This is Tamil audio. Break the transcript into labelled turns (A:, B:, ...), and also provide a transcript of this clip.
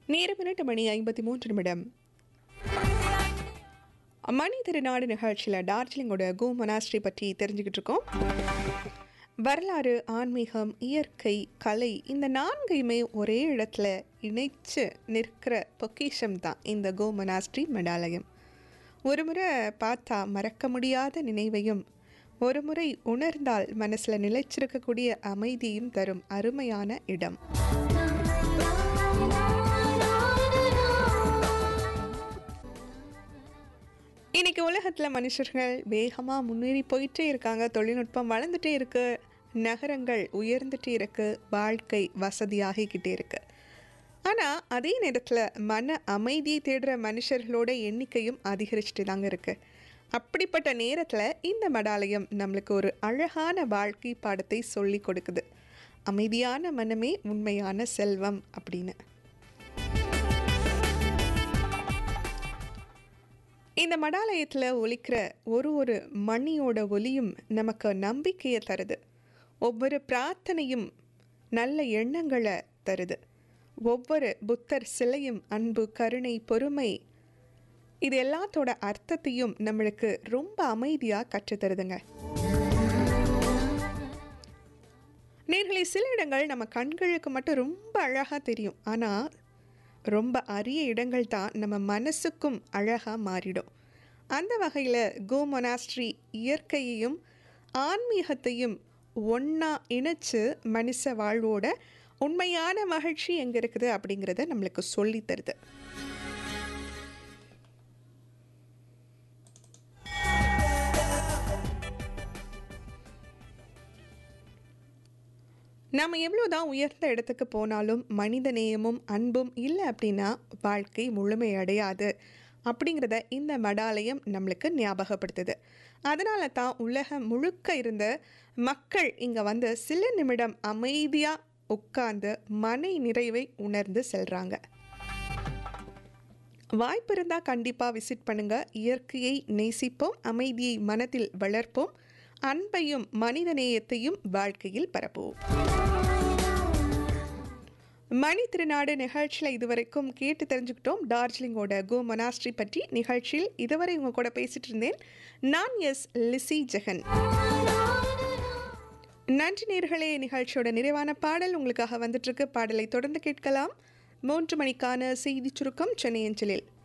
A: நேரம் இரண்டு மணி ஐம்பத்தி மூன்று நிமிடம் மணி திருநாடு நிகழ்ச்சியில் டார்ஜிலிங்கோட கோ மொனாஸ்ட்ரி பற்றி தெரிஞ்சுக்கிட்டு இருக்கோம் வரலாறு ஆன்மீகம் இயற்கை கலை இந்த நான்கையுமே ஒரே இடத்துல இணைச்சு நிற்கிற பொக்கிஷம் தான் இந்த கோ மொனாஸ்ட்ரி மெடாலயம் ஒரு முறை பார்த்தா மறக்க முடியாத நினைவையும் ஒரு முறை உணர்ந்தால் மனசில் நிலைச்சிருக்கக்கூடிய அமைதியும் தரும் அருமையான இடம் இன்னைக்கு உலகத்தில் மனுஷர்கள் வேகமாக முன்னேறி போயிட்டே இருக்காங்க தொழில்நுட்பம் வளர்ந்துட்டே இருக்கு நகரங்கள் உயர்ந்துட்டே இருக்கு வாழ்க்கை வசதியாகிக்கிட்டே இருக்கு ஆனால் அதே நேரத்தில் மன அமைதியை தேடுற மனுஷர்களோட எண்ணிக்கையும் அதிகரிச்சுட்டு தாங்க இருக்கு அப்படிப்பட்ட நேரத்தில் இந்த மடாலயம் நம்மளுக்கு ஒரு அழகான வாழ்க்கை பாடத்தை சொல்லி கொடுக்குது அமைதியான மனமே உண்மையான செல்வம் அப்படின்னு இந்த மடாலயத்தில் ஒலிக்கிற ஒரு ஒரு மணியோட ஒலியும் நமக்கு நம்பிக்கையை தருது ஒவ்வொரு பிரார்த்தனையும் நல்ல எண்ணங்களை தருது ஒவ்வொரு புத்தர் சிலையும் அன்பு கருணை பொறுமை இது எல்லாத்தோட அர்த்தத்தையும் நம்மளுக்கு ரொம்ப அமைதியாக கற்றுத்தருதுங்க நேர்களை சில இடங்கள் நம்ம கண்களுக்கு மட்டும் ரொம்ப அழகாக தெரியும் ஆனால் ரொம்ப அரிய இடங்கள் தான் நம்ம மனசுக்கும் அழகாக மாறிடும் அந்த வகையில் கோ மொனாஸ்ட்ரி இயற்கையையும் ஆன்மீகத்தையும் ஒன்றா இணைச்சு மனுஷ வாழ்வோட உண்மையான மகிழ்ச்சி எங்கே இருக்குது அப்படிங்கிறத நம்மளுக்கு சொல்லி தருது நாம் எவ்வளோதான் உயர்ந்த இடத்துக்கு போனாலும் மனித நேயமும் அன்பும் இல்லை அப்படின்னா வாழ்க்கை முழுமையடையாது அப்படிங்கிறத இந்த மடாலயம் நம்மளுக்கு ஞாபகப்படுத்துது அதனால தான் உலகம் முழுக்க இருந்த மக்கள் இங்கே வந்து சில நிமிடம் அமைதியாக உட்கார்ந்து மனை நிறைவை உணர்ந்து செல்கிறாங்க வாய்ப்பு இருந்தால் கண்டிப்பாக விசிட் பண்ணுங்கள் இயற்கையை நேசிப்போம் அமைதியை மனதில் வளர்ப்போம் அன்பையும் மனிதநேயத்தையும் வாழ்க்கையில் பரப்புவோம் மணி திருநாடு நிகழ்ச்சியில் இதுவரைக்கும் கேட்டு தெரிஞ்சுக்கிட்டோம் டார்ஜிலிங்கோட கோ மொனாஸ்ட்ரி பற்றி நிகழ்ச்சியில் இதுவரை உங்க கூட பேசிட்டு இருந்தேன் நான் எஸ் லிசி ஜெகன் நன்றி நேர்களே நிகழ்ச்சியோட நிறைவான பாடல் உங்களுக்காக வந்துட்டு இருக்கு பாடலை தொடர்ந்து கேட்கலாம் மூன்று மணிக்கான செய்தி சுருக்கம் சென்னை அஞ்சலில்